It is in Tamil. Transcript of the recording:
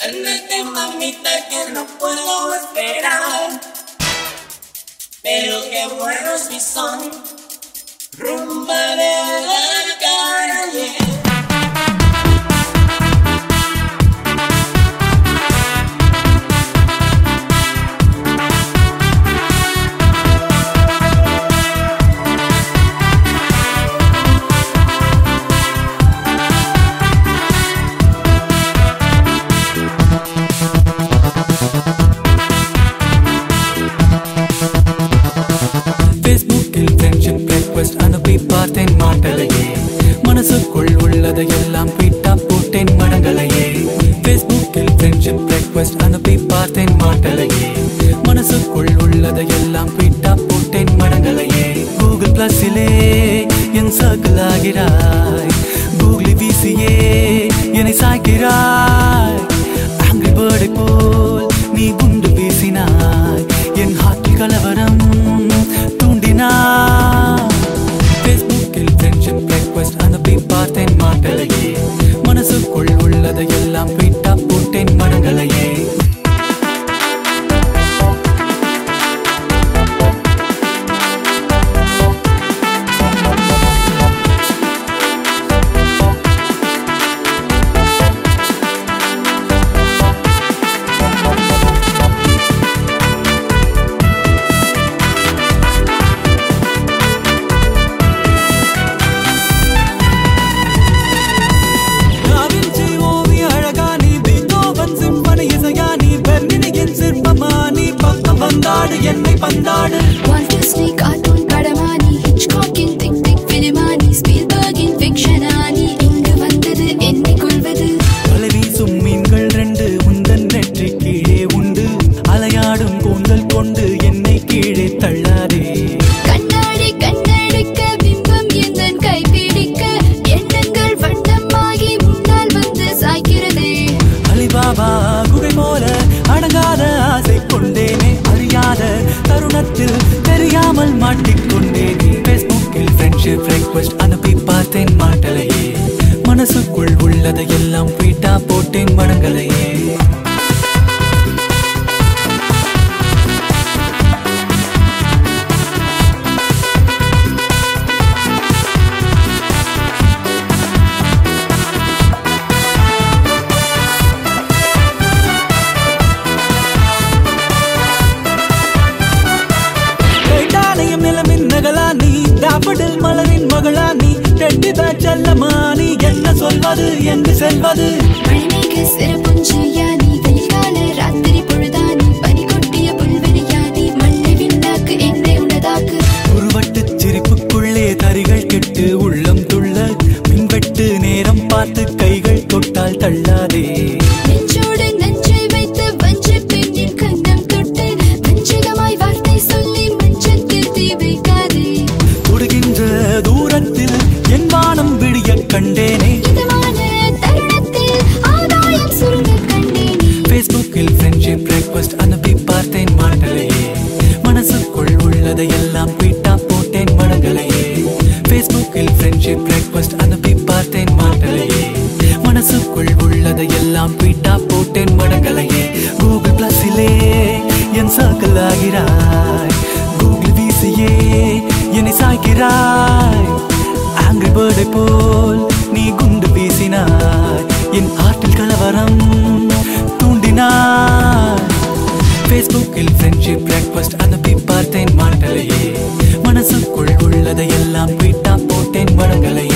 Ándate, mamita, que no puedo esperar. Pero qué buenos mis son. Rumba de la calle. ஃபேஸ்புக்கில் ஃப்ரெண்ட்ஷிப் ரெக்வெஸ்ட் அனுப்பி பார்த்தேன் மாட்டலையே மனசுக்குள் உள்ளதையெல்லாம் ட்வீட்டா போட்டேன் மடங்களையே ஃபேஸ்புக்கில் ஃப்ரெண்ட்ஷிப் ரெக்வெஸ்ட் அனுப்பி பார்த்தேன் மாட்டலையே மனசுக்குள் உள்ளதையெல்லாம் ட்வீட்டா போட்டேன் மடங்களையே கூகுள் பிளஸிலே என் சர்க்கிள் ஆகிறாய் கூகுளி வீசியே என்னை சாய்க்கிறாய் ஆங்கிரி பேர்டை போல் நீ குண்டு வீசினாய் என் ஹார்ட்டில் கலவரம் தூண்டினாய் ஃபேஸ்புக்கில் ஃப்ரெண்ட்ஷிப் ரெக்வெஸ்ட் அனுப்பி பார்த்தேன் மாட்டலையே மனசுக்குள் உள்ளதையெல்லாம் ட்வீட்டா போட்டேன் மடங்களையே டாவின்சி ஓவிய அழகா நீ பீத்தோவன் சிம்பனி இசையா நீ பெர்னினியின் சிற்பமா நீ பக்கம் வந்தாடு என்னை பந்தாடு வால்ட் டிஸ்னி கார்ட்டூன் படமானி ஹிச்காக்கின் திக் திக் பிலிமானி ஸ்பீல்பர்கின் ஃபிக்ஷனானி இங்கு வந்தது என்னை கொள்வது வலை வீசும் மீன்கள் ரெண்டு உந்தன் நெற்றி கீழே உண்டு அலையாடும் கூந்தல் கொண்டு என்னை கீழே தள்ளாதே கண்ணாடி கண்ணடிக்க பிம்பம் எந்தன் கைப்பிடிக்க எண்ணங்கள் வண்ணமாகி முன்னால் வந்து சாய்க்கிறதே அலிபாபா குகை போல அடங்காத ஆசை கொண்டேனே அறியாத தருணத்தில் தெரியாமல் மாட்டிக்கொண்டேனே ஃபேஸ்புக்கில் ஃப்ரெண்ட்ஷிப் ரெக்வெஸ்ட் அனுப்பி பார்த்தேன் மாட்டலையே மனசுக்குள் உள்ளதையெல்லாம் ட்வீட்டா போட்டேன் மடங்களையே கைடாலயம் நிலமின் நகலா நீ டாபடில் மலரின் மகளா நீ டெட்டி செல்லமா நீ என்ன சொல்வது என்று செல்வது மணிமேக சிறப்புஞ்சியானி வெயில்கால ராத்திரி பொழுதானி பனி கொட்டிய புல்வெளியானி மண்ணை விண்ணாக்கு என்னை உனதாக்கு உருவட்டு சிரிப்புக்குள்ளே தரிகள் கெட்டு உள்ளம் துள்ள மின்வெட்டு நேரம் பார்த்து கைகள் தொட்டால் தள்ளாதே நெஞ்சோடு நெஞ்சை வைத்து வஞ்ச பெண்ணின் கண்ணம் தொட்டு வஞ்சகமாய் வார்த்தை சொல்லி மஞ்சத்தில் தீ வைக்காதே தொடுகின்ற தூரத்தில் என் வானம் விடிய கண்டேனே இதமான தருணத்தில் ஆதாயம் சுருங்க கண்டேனே ஃபேஸ்புக்கில் ஃப்ரெண்ட்ஷிப் ரெக்வெஸ்ட் அனுப்பி பார்த்தேன் மாட்டலையே மனசுக்குள் உள்ளதையெல்லாம் ட்வீட்டா போட்டேன் மடங்களையே ஃபேஸ்புக்கில் ஃப்ரெண்ட்ஷிப் ரெக்வெஸ்ட் அனுப்பி பார்த்தேன் மாட்டலையே மனசுக்குள் உள்ளதையெல்லாம் ட்வீட்டா போட்டேன் மடங்களையே கூகுள் பிளஸிலே என் சர்க்கிள் ஆகிறாய் கூகுள் வீசியே என்னை சாய்க்கிறாய் ஆங்கிரி பேர்டை போல் நீ குண்டு வீசினாய் என் ஆற்றில் கலவரம் தூண்டினாய் ஃபேஸ்புக்கில் ஃப்ரெண்ட்ஷிப் ரெக்வெஸ்ட் அனுப்பி பார்த்தேன் மாட்டலையே மனசுக்குள் உள்ளதையெல்லாம் ட்வீட்டா போட்டேன் மடங்களையே